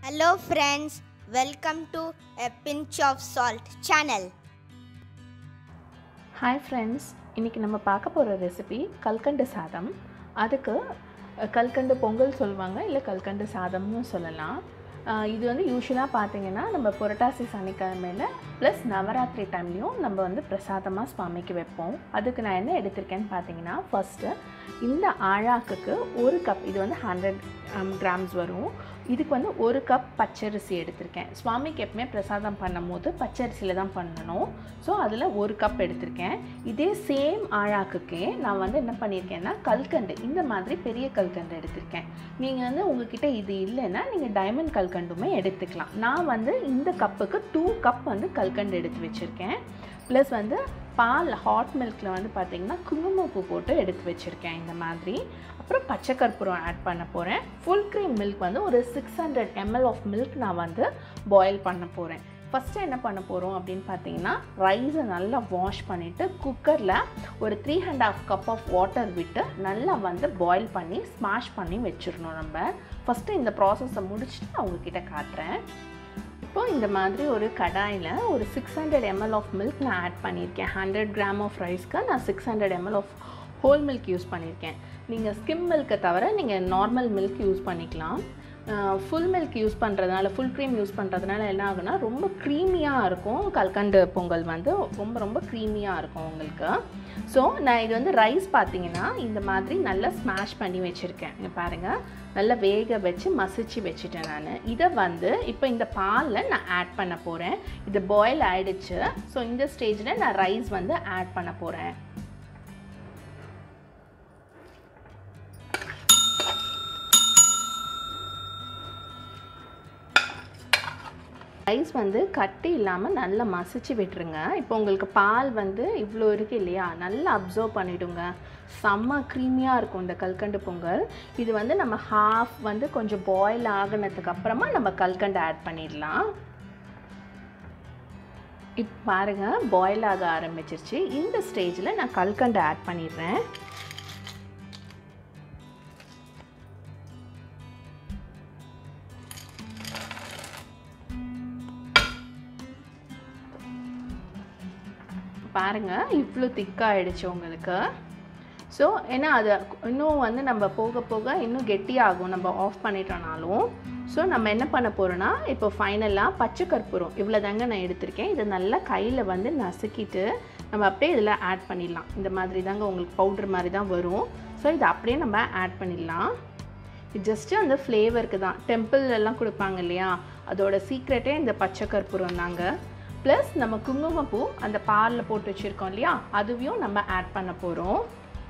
Hello friends, welcome to a pinch of salt channel. Hi friends இன்றைக்கி நம்ம பார்க்க போகிற ரெசிபி கல்கண்டு சாதம் அதுக்கு அஹ், கல்கண்டு பொங்கல் சொல்லுவாங்க இல்லை கல்கண்டு சாதம்னு சொல்லலாம் அஹ், இது வந்து யூஸ்வலாக பார்த்தீங்கன்னா நம்ம புரட்டாசி சனிக்கிழமையில் ப்ளஸ் நவராத்திரி டைம்லேயும் நம்ம வந்து பிரசாதமாக சுவாமிக்கு வைப்போம் அதுக்கு நான் என்ன எடுத்திருக்கேன்னு பார்த்தீங்கன்னா ஃபஸ்ட்டு இந்த ஆழாக்குக்கு ஒரு கப் இது வந்து ஹண்ட்ரட் கிராம்ஸ் வரும் இதுக்கு வந்து ஒரு கப் பச்சரிசி எடுத்திருக்கேன் சுவாமிக்கு எப்பவுமே பிரசாதம் பண்ணும்போது பச்சரிசியில் தான் பண்ணணும் ஸோ அதில் ஒரு கப் எடுத்திருக்கேன் இதே சேம் ஆழாக்குக்கே நான் வந்து என்ன பண்ணியிருக்கேன்னா கல்கண்டு இந்த மாதிரி பெரிய கல்கண்டு எடுத்திருக்கேன் நீங்கள் வந்து உங்ககிட்ட இது இல்லைன்னா நீங்கள் டைமண்ட் கல்கண்டுமே எடுத்துக்கலாம் நான் வந்து இந்த கப்புக்கு டூ கப் வந்து கல்கண்டு எடுத்து வச்சுருக்கேன் ப்ளஸ் வந்து பால் ஹாட் மில்கில் வந்து பார்த்திங்கன்னா குங்குமப்பூ போட்டு எடுத்து வச்சுருக்கேன் இந்த மாதிரி அப்புறம் பச்சை கற்பூரம் ஆட் பண்ண போகிறேன் ஃபுல் க்ரீம் மில்க் வந்து ஒரு six hundred ml of milk நான் வந்து பாயில் பண்ண போகிறேன் ஃபஸ்ட்டு என்ன பண்ண போகிறோம் அப்படின்னு பார்த்தீங்கன்னா ரைஸை நல்லா வாஷ் பண்ணிவிட்டு குக்கரில் ஒரு three and half cup of water விட்டு நல்லா வந்து பாயில் பண்ணி ஸ்மாஷ் பண்ணி வச்சிடணும் நம்ம ஃபஸ்ட்டு இந்த ப்ராசஸை முடிச்சுட்டு நான் உங்ககிட்ட காட்டுறேன் இப்போ இந்த மாதிரி ஒரு கடாயில் ஒரு six hundred ml of milk நான் ஆட் பண்ணியிருக்கேன் ஹண்ட்ரட் கிராம் ஆஃப் ரைஸ்க்கு நான் six hundred ml of whole milk use பண்ணியிருக்கேன் நீங்கள் ஸ்கிம் மில்க்கை தவிர நீங்கள் நார்மல் மில்க் யூஸ் பண்ணிக்கலாம் ஃபுல் மில்க் யூஸ் பண்ணுறதுனால ஃபுல் க்ரீம் யூஸ் பண்ணுறதுனால என்ன ஆகுனா ரொம்ப க்ரீமியாக இருக்கும் கல்கண்டு பொங்கல் வந்து ரொம்ப ரொம்ப க்ரீமியாக இருக்கும் உங்களுக்கு ஸோ நான் இது வந்து ரைஸ் பார்த்தீங்கன்னா இந்த மாதிரி நல்லா ஸ்மாஷ் பண்ணி வச்சுருக்கேன் இங்கே பாருங்கள் நல்லா வேக வச்சு மசிச்சு வச்சுட்டேன் நான் இதை வந்து இப்போ இந்த பாலில் நான் ஆட் பண்ண போகிறேன் இது பாயில் ஆயிடுச்சு ஸோ இந்த ஸ்டேஜில் நான் ரைஸ் வந்து ஆட் பண்ண போகிறேன் ரைஸ் வந்து கட்டி இல்லாமல் நல்லா மசிச்சு விட்டுருங்க இப்போ உங்களுக்கு பால் வந்து இவ்வளோ இருக்குது இல்லையா நல்லா அப்சர்வ் பண்ணிவிடுங்க செம்ம க்ரீமியாக இருக்கும் இந்த கல்கண்டு பொங்கல் இது வந்து நம்ம ஹாஃப் வந்து கொஞ்சம் பாயில் ஆகினதுக்கு அப்புறமா நம்ம கல்கண்டு ஆட் பண்ணிடலாம் இப்போ பாருங்கள் பாயில் ஆக ஆரம்பிச்சிருச்சு இந்த ஸ்டேஜில் நான் கல்கண்டு ஆட் பண்ணிடுறேன் பாருங்கள் இவ்வளோ திக்காகிடுச்சு உங்களுக்கு ஸோ ஏன்னா அது இன்னும் வந்து நம்ம போக போக இன்னும் கெட்டியாகும் நம்ம ஆஃப் பண்ணிட்டோனாலும் ஸோ நம்ம என்ன பண்ண போகிறோன்னா இப்போ ஃபைனலாக பச்சை கற்பூரம் இவ்வளோ தாங்க நான் எடுத்திருக்கேன் இது நல்லா கையில் வந்து நசுக்கிட்டு நம்ம அப்படியே இதில் ஆட் பண்ணிடலாம் இந்த மாதிரி தாங்க உங்களுக்கு பவுட்ரு மாதிரி தான் வரும் ஸோ இதை அப்படியே நம்ம ஆட் பண்ணிடலாம் இது ஜஸ்ட்டு அந்த ஃப்ளேவருக்கு தான் டெம்பிள் எல்லாம் கொடுப்பாங்க இல்லையா அதோட சீக்ரெட்டே இந்த பச்சை கற்பூரம் தாங்க ப்ளஸ் நம்ம குங்குமப்பூ அந்த பாலில் போட்டு வச்சுருக்கோம் இல்லையா அதுவையும் நம்ம ஆட் பண்ண போகிறோம்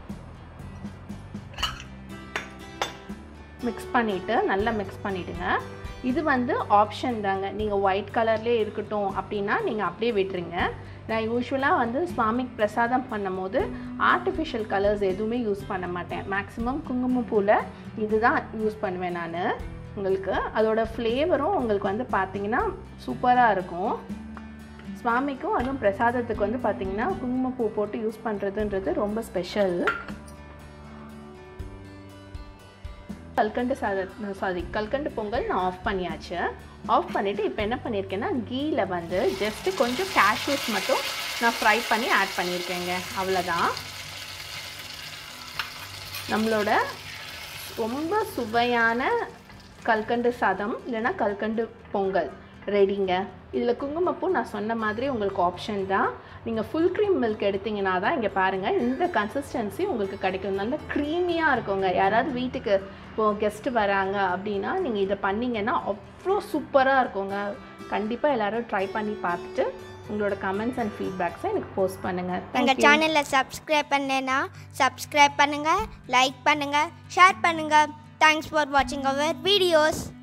மிக்ஸ் பண்ணிவிட்டு நல்லா மிக்ஸ் பண்ணிவிடுங்க இது வந்து ஆப்ஷன் தாங்க நீங்கள் ஒயிட் கலர்லேயே இருக்கட்டும் அப்படின்னா நீங்கள் அப்படியே விட்டுருங்க நான் யூஸ்வலாக வந்து சுவாமிக்கு பிரசாதம் பண்ணும்போது ஆர்டிஃபிஷியல் கலர்ஸ் எதுவுமே யூஸ் பண்ண மாட்டேன் மேக்ஸிமம் குங்குமப்பூவில் இதுதான் யூஸ் பண்ணுவேன் நான் உங்களுக்கு அதோட ஃப்ளேவரும் உங்களுக்கு வந்து பார்த்தீங்கன்னா சூப்பராக இருக்கும் சுவாமிக்கும் அதுவும் பிரசாதத்துக்கு வந்து பார்த்திங்கன்னா குங்குமப்பூ போட்டு யூஸ் பண்ணுறதுன்றது ரொம்ப ஸ்பெஷல் கல்கண்டு சாத சாரி கல்கண்டு பொங்கல் நான் ஆஃப் பண்ணியாச்சு ஆஃப் பண்ணிவிட்டு இப்போ என்ன பண்ணியிருக்கேன்னா கீயில் வந்து ஜஸ்ட்டு கொஞ்சம் கேஷ்யூஸ் மட்டும் நான் ஃப்ரை பண்ணி ஆட் பண்ணியிருக்கேங்க அவ்வளோதான் நம்மளோட ரொம்ப சுவையான கல்கண்டு சாதம் இல்லைன்னா கல்கண்டு பொங்கல் ரெடிங்க இதில் குங்குமப்பூ நான் சொன்ன மாதிரி உங்களுக்கு ஆப்ஷன் தான் நீங்கள் ஃபுல் க்ரீம் மில்க் எடுத்தீங்கன்னா தான் இங்கே பாருங்கள் இந்த கன்சிஸ்டன்சி உங்களுக்கு கிடைக்கும் நல்ல க்ரீமியாக இருக்குங்க யாராவது வீட்டுக்கு இப்போது கெஸ்ட்டு வராங்க அப்படின்னா நீங்கள் இதை பண்ணிங்கன்னா அவ்வளோ சூப்பராக இருக்குங்க கண்டிப்பாக எல்லோரும் ட்ரை பண்ணி பார்த்துட்டு உங்களோட கமெண்ட்ஸ் அண்ட் ஃபீட்பேக்ஸை எனக்கு போஸ்ட் பண்ணுங்கள் எங்கள் சேனலை சப்ஸ்கிரைப் பண்ணேன்னா சப்ஸ்கிரைப் பண்ணுங்கள் லைக் பண்ணுங்கள் ஷேர் பண்ணுங்கள் தேங்க்ஸ் ஃபார் வாட்சிங் அவர் வீடியோஸ்